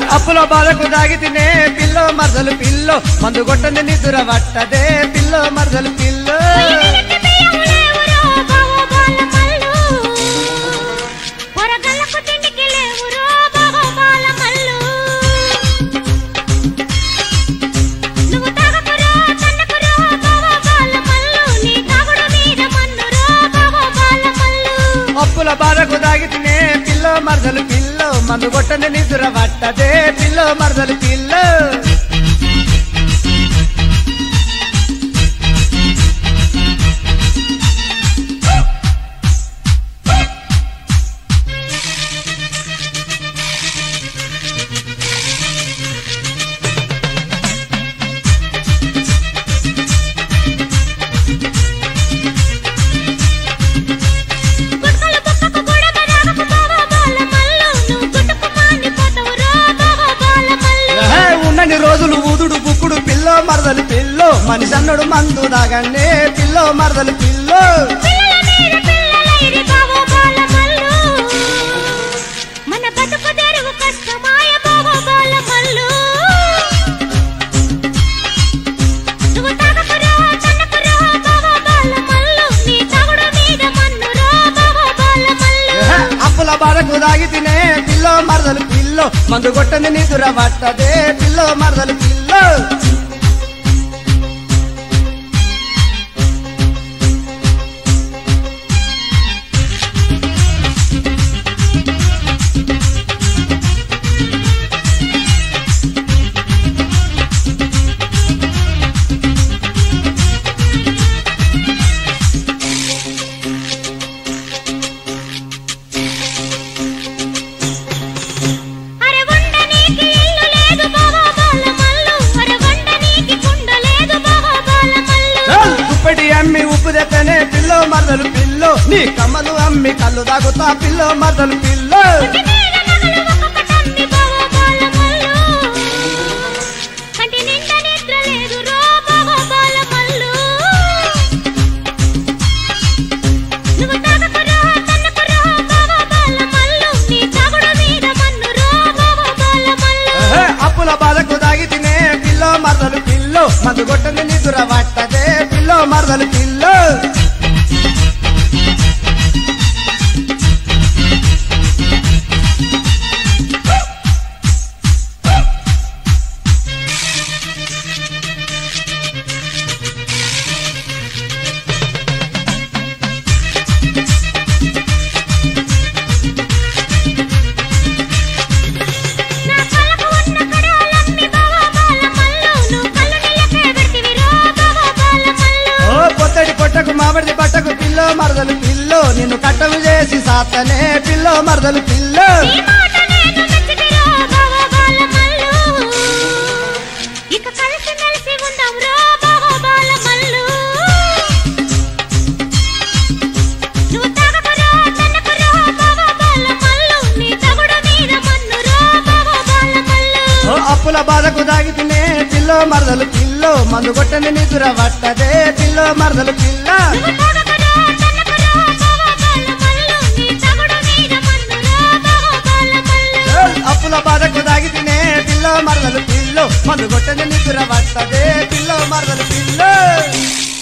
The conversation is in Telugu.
అప్పుల బాధకు దాగితేనే పిల్లో మరదలు పిల్లో మందు కొట్టని నిద్ర పట్టదే పిల్లో మరదలు పిల్లో పొయ్యిమిదికి బియ్యం లేవురో బావో బాల మల్లు. పొరగళ్ళకు తిండికి లేవురో బావో బాల మల్లు. నువ్వు తాగకురో, తన్నకురో బావో బాల మల్లు. నీ తాగుడు మీద మన్నురో బావో బాల మల్లు. అప్పుల బాధకు దాగితేనే పిల్లో మరదలు పిల్లో మందు కొట్టని నిద్ర పట్టదే పిల్లో మరదలు పిల్లో గుట్కలు బుక్కకు గొడవ రాగకు బావో బాల మల్లు. నువ్వు గుట్టుకు మాండిపోతావురో బావో బాల మల్లు. ఏహే, ఉన్నన్ని రోజులు ఊదుడు బుక్కుడు పిల్లో మరదలు పిల్లో మనిషి అన్నడు మందు దాగండే పిల్లో మరదలు పిల్లో పిల్లల మీద పిల్లలైరి బావో బాల మల్లు. మన బతుకు తెరువు కష్టమాయ బావో బాల మల్లు. నువ్వు తాగకురో, తన్నకురో బావో బాల మల్లు. నీ తాగుడు మీద మన్నురో బావో బాల మల్లు. ఏహే, అప్పుల బాధకు దాగితేనే పిల్లో మరదలు పిల్లో మందు కొట్టని నిద్ర పట్టదే పిల్లో మరదలు పిల్లో అరె వండనీకి ఇల్లు లేదు బావో బాల మల్లు. అరె వండనీకి కుండ లేదు బావో బాల మల్లు. ఏయ్, దుప్పటి అమ్మి ఉప్పు తెత్తనే పిల్లో మరదలు పిల్లో నీ కమ్మలు అమ్మి కళ్ళు తాగుతా పిల్లో మరదలు పిల్లో కంటి మీద నగలు ఒక్కొక్కటమ్మి బావో బాల మల్లు. కంటి నిండా నిద్ర లేదు రో బావో బాల మల్లు. నువ్వు తాగకురో, తన్నకురో బావో బాల మల్లు. నీ తాగుడు మీద మన్నురో బావో బాల మల్లు. ఏహే, అప్పుల బాధకు దాగితేనే పిల్లో మరదలు పిల్లో మందు కొట్టని నిద్ర పట్టదే పిల్లో మరదలు పిల్లో నా కళ్ళకు ఉన్న కడాలమ్మి బావో బాల మల్లు. నువ్వు కళ్ళు నీళ్ళకే పెడితివిరో బావో బాల మల్లు. ఓ పొత్తడి పొట్టకు మామిడి పట్టకు పిల్లో మరదలు పిల్లో నిన్ను కట్టలు చేసి సాతనే పిల్లో మరదలు పిల్లో నీ మాట నేను మెచ్చితిరో బావో బాల మల్లు. ఇక కలిసి మెలిసి ఉందాం రో బావో బాల మల్లు. నువ్వు తాగకురో, తన్నకురో బావో బాల మల్లు. నీ తగుడు మీద మన్నురో బావో బాల మల్లు. ఓ అప్పుల బాధకు దాగితేనే పిల్లో మరదలు పిల్లో మందు కొట్టని నిద్ర పట్టదే పిల్లో మరదలు పిల్ల నువ్వు తాగకురో, తన్నకురో బావో బాల మల్లు. నీ తగుడు మీద మన్నురో బావో బాల మల్లు. ఏయ్, అప్పుల బాధకు దాగితేనే పిల్లో మరదలు పిల్లో మందు కొట్టని నిద్ర పట్టదే పిల్లో మరదలు పిల్లో